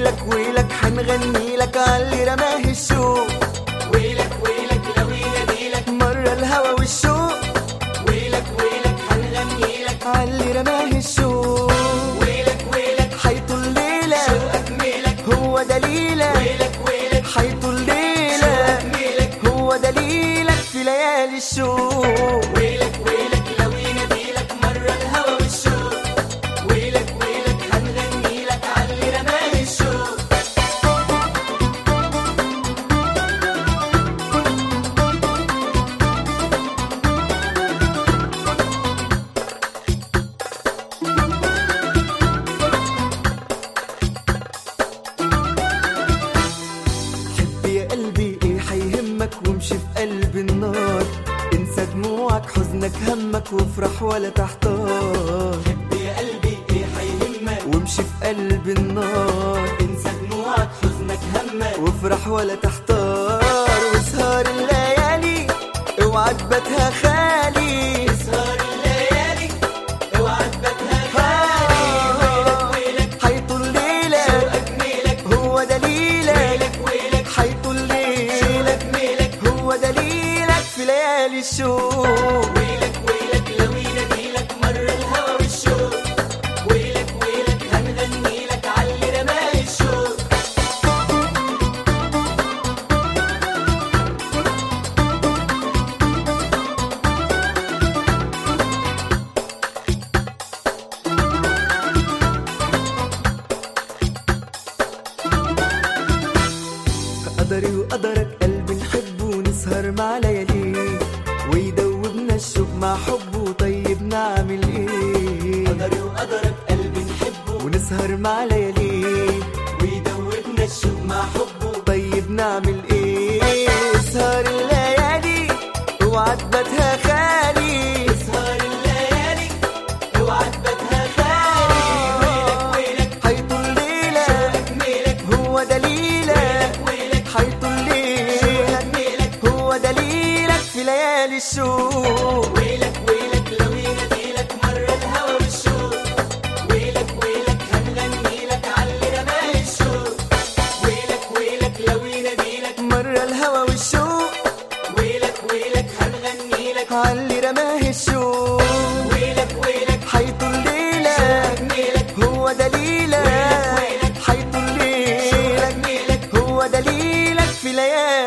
ويلك ويلك حنغني لك عاللي رماه الشوق ويلك ويلك لو يناديلك مرة الهوى والشوق ويلك ويلك حنغني لك عاللي رماه الشوق ويلك ويلك حيطول ليلة شوقك ميلك هو دليلة ويلك ويلك حيطول ليلة ميلك هو دليلك في ليالي الشوق ويلك ويلك لو يناديلك مرة الهوى والشوق ويلك ويلك حنغني لك عاللي رماه الشوق حب يا قلبي ايه حيهمك وامشي في قلب النار انسى دموعك حزنك همك وافرح ولا تحتار حب يا قلبي ايه حيهمك وامشي في قلب النار انسى دموعك حزنك همك وافرح ولا تحتار وسهر الليالي اوعى تباتها خالي سهر الليالي اوعى تباتها خالي ويلك ويلك حيطول ليلة شوقك ميلك هو دليلك ويلك ويلك حيطول ليلة شوقك ميلك هو دليلك في ليالي الشوق ويلك ويلك لو يناديلك مر الهوى والشوق ويلك ويلك هنغني لك عاللي رماه الشوق قدري وقدرك قلبي نحبه ونسهر مع لياليه ويدوبنا الشوق مع حبه طيب نعمل ايه قدري وقدرك قلبي نحبه ونسهر مع لياليه ويدوبنا الشوق مع حبه طيب نعمل ايه سهر الليالي اوعى تباتها خالي سهر الليالي اوعى تباتها خالي ويلك ويلك حيطول ليلة شوقك ميلك هو دليلك ويلك حيطول ليلة ميلك هو دليلك في ليالي الشوق ويلك ويلك لو يناديلك مر الهوى والشوق ويلك ويلك هنغني لك عاللي رماه الشوق ويلك ويلك لو يناديلك مر الهوى والشوق ويلك ويلك هنغني لك عاللي رماه الشوق ويلك ويلك حيطول ليلة ميلك هو دليلك ويلك حيطول ليلك ميلك هو دليلك في ليالي